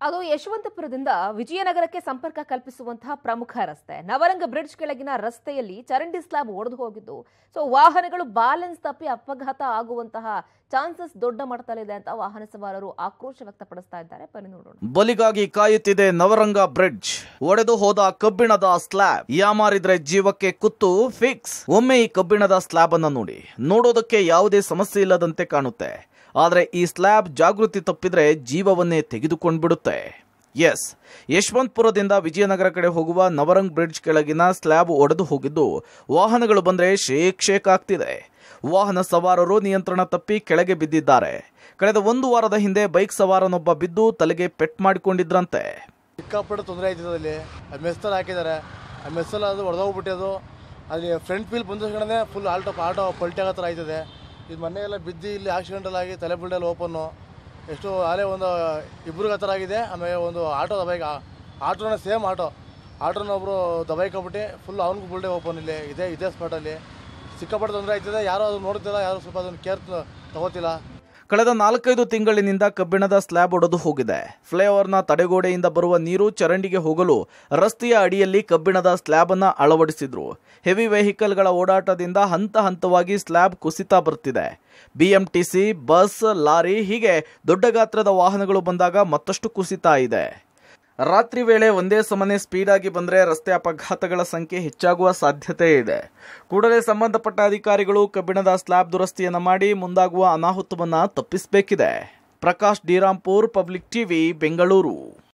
ಅದು ಯಶವಂತಪುರದಿಂದ ವಿಜಯನಗರಕ್ಕೆ ಸಂಪರ್ಕ ಕಲ್ಪಿಸುವಂತಹ ಪ್ರಮುಖ ರಸ್ತೆ ನವರಂಗ ಬ್ರಿಡ್ಜ್ ಕೆಳಗಿನ ರಸ್ತೆಯಲ್ಲಿ ಚರಂಡಿ ಸ್ಲ್ಯಾಬ್ ಒಡೆದು ಹೋಗಿದ್ದು ಸೊ ವಾಹನಗಳು ಬ್ಯಾಲೆನ್ಸ್ ತಪ್ಪಿ ಅಪಘಾತ ಆಗುವಂತಹ ಚಾನ್ಸಸ್ ದೊಡ್ಡ ಮಟ್ಟದಲ್ಲಿದೆ ಅಂತ ವಾಹನ ಸವಾರರು ಆಕ್ರೋಶ ವ್ಯಕ್ತಪಡಿಸ್ತಾ ಇದ್ದಾರೆ ಬನ್ನಿ ನೋಡೋಣ ಬಲಿಗಾಗಿ ಕಾಯುತ್ತಿದೆ ನವರಂಗ ಬ್ರಿಡ್ಜ್ ಒಡೆದು ಹೋದ ಕಬ್ಬಿಣದ ಸ್ಲ್ಯಾಬ್ ಯಾಮಾರಿದ್ರೆ ಜೀವಕ್ಕೆ ಕುತ್ತು ಫಿಕ್ಸ್ ಒಮ್ಮೆ ಈ ಕಬ್ಬಿಣದ ಸ್ಲ್ಯಾಬ್ ಅನ್ನ ನೋಡಿ ನೋಡೋದಕ್ಕೆ ಯಾವುದೇ ಸಮಸ್ಯೆ ಇಲ್ಲದಂತೆ ಕಾಣುತ್ತೆ ಆದ್ರೆ ಈ ಸ್ಲ್ಯಾಬ್ ಜಾಗೃತಿ ತಪ್ಪಿದ್ರೆ ಜೀವವನ್ನೇ ತೆಗೆದುಕೊಂಡ್ಬಿಡುತ್ತೆ ಎಸ್ ಯಶವಂತಪುರದಿಂದ ವಿಜಯನಗರ ಕಡೆ ಹೋಗುವ ನವರಂಗ್ ಬ್ರಿಡ್ಜ್ ಕೆಳಗಿನ ಸ್ಲ್ಯಾಬ್ ಒಡೆದು ಹೋಗಿದ್ದು ವಾಹನಗಳು ಬಂದ್ರೆ ಶೇಕ್ ಶೇಕ್ ಆಗ್ತಿದೆ ವಾಹನ ಸವಾರರು ನಿಯಂತ್ರಣ ತಪ್ಪಿ ಕೆಳಗೆ ಬಿದ್ದಿದ್ದಾರೆ ಕಳೆದ ಒಂದು ವಾರದ ಹಿಂದೆ ಬೈಕ್ ಸವಾರನೊಬ್ಬ ಬಿದ್ದು ತಲೆಗೆ ಪೆಟ್ ಮಾಡಿಕೊಂಡಿದ್ರಂತೆ ಸಿಕ್ಕಾಪಟ್ಟೆ ತೊಂದರೆ ಆಯ್ತದೆ ಅಲ್ಲಿ ಮೆಸ್ಸಲ್ಲಿ ಹಾಕಿದ್ದಾರೆ ಆ ಮೆಸ್ಸಲ್ಲಿ ಅದು ಹೊಡೆದೋಗ್ಬಿಟ್ಟಿದ್ದು ಅಲ್ಲಿ ಫ್ರಂಟ್ ವೀಲ್ ಬಂದ ಫುಲ್ ಆಲ್ಟೋ ಆಟೋ ಪಲ್ಟಿ ಆಗೋ ಥರ ಆಯ್ತದೆ ಇದು ಮೊನ್ನೆ ಎಲ್ಲ ಬಿದ್ದು ಇಲ್ಲಿ ಆಕ್ಸಿಡೆಂಟಲ್ ಆಗಿ ತಲೆ ಬುಲ್ಡೆಲ್ಲ ಓಪನ್ನು ಎಷ್ಟು ಅಲ್ಲೇ ಒಂದು ಇಬ್ರಿಗೆ ಆ ಥರ ಆಗಿದೆ ಆಮೇಲೆ ಒಂದು ಆಟೋ ದಬೈಕ್ ಆಟೋನ ಸೇಮ್ ಆಟೋ ಆಟೋನ ಒಬ್ಬರು ದಬೈಕೊಬಿಟ್ಟು ಫುಲ್ ಅವ್ನಿಗೂ ಬುಲ್ಡೆ ಓಪನ್ ಇಲ್ಲಿ ಇದೆ ಇದೇ ಸ್ಪಾಟಲ್ಲಿ ಸಿಕ್ಕಾಪಟ್ಟೆ ತೊಂದರೆ ಆಯ್ತದೆ ಯಾರು ಅದು ನೋಡ್ತಿಲ್ಲ ಯಾರು ಸ್ವಲ್ಪ ಅದನ್ನು ಕೇರ್ ತಗೋತಿಲ್ಲ ಕಳೆದ ನಾಲ್ಕೈದು ತಿಂಗಳಿನಿಂದ ಕಬ್ಬಿಣದ ಸ್ಲ್ಯಾಬ್ ಒಡೆದು ಹೋಗಿದೆ ಫ್ಲೈಓವರ್ನ ತಡೆಗೋಡೆಯಿಂದ ಬರುವ ನೀರು ಚರಂಡಿಗೆ ಹೋಗಲು ರಸ್ತೆಯ ಅಡಿಯಲ್ಲಿ ಕಬ್ಬಿಣದ ಸ್ಲ್ಯಾಬ್ ಅನ್ನ ಅಳವಡಿಸಿದ್ರು ಹೆವಿ ವೆಹಿಕಲ್ಗಳ ಓಡಾಟದಿಂದ ಹಂತ ಹಂತವಾಗಿ ಸ್ಲ್ಯಾಬ್ ಕುಸಿತಾ ಬರ್ತಿದೆ ಬಿಎಂಟಿಸಿ ಬಸ್ ಲಾರಿ ಹೀಗೆ ದೊಡ್ಡ ಗಾತ್ರದ ವಾಹನಗಳು ಬಂದಾಗ ಮತ್ತಷ್ಟು ಕುಸಿತಾ ಇದೆ ರಾತ್ರಿ ವೇಳೆ ಒಂದೇ ಸಮನೆ ಸ್ಪೀಡ್ ಆಗಿ ಬಂದ್ರೆ ರಸ್ತೆ ಅಪಘಾತಗಳ ಸಂಖ್ಯೆ ಹೆಚ್ಚಾಗುವ ಸಾಧ್ಯತೆ ಇದೆ ಕೂಡಲೇ ಸಂಬಂಧಪಟ್ಟ ಅಧಿಕಾರಿಗಳು ಕಬ್ಬಿಣದ ಸ್ಲ್ಯಾಬ್ ದುರಸ್ತಿಯನ್ನ ಮಾಡಿ ಮುಂದಾಗುವ ಅನಾಹುತವನ್ನ ತಪ್ಪಿಸಬೇಕಿದೆ ಪ್ರಕಾಶ್ ಡಿರಾಂಪುರ್ ಪಬ್ಲಿಕ್ ಟಿವಿ ಬೆಂಗಳೂರು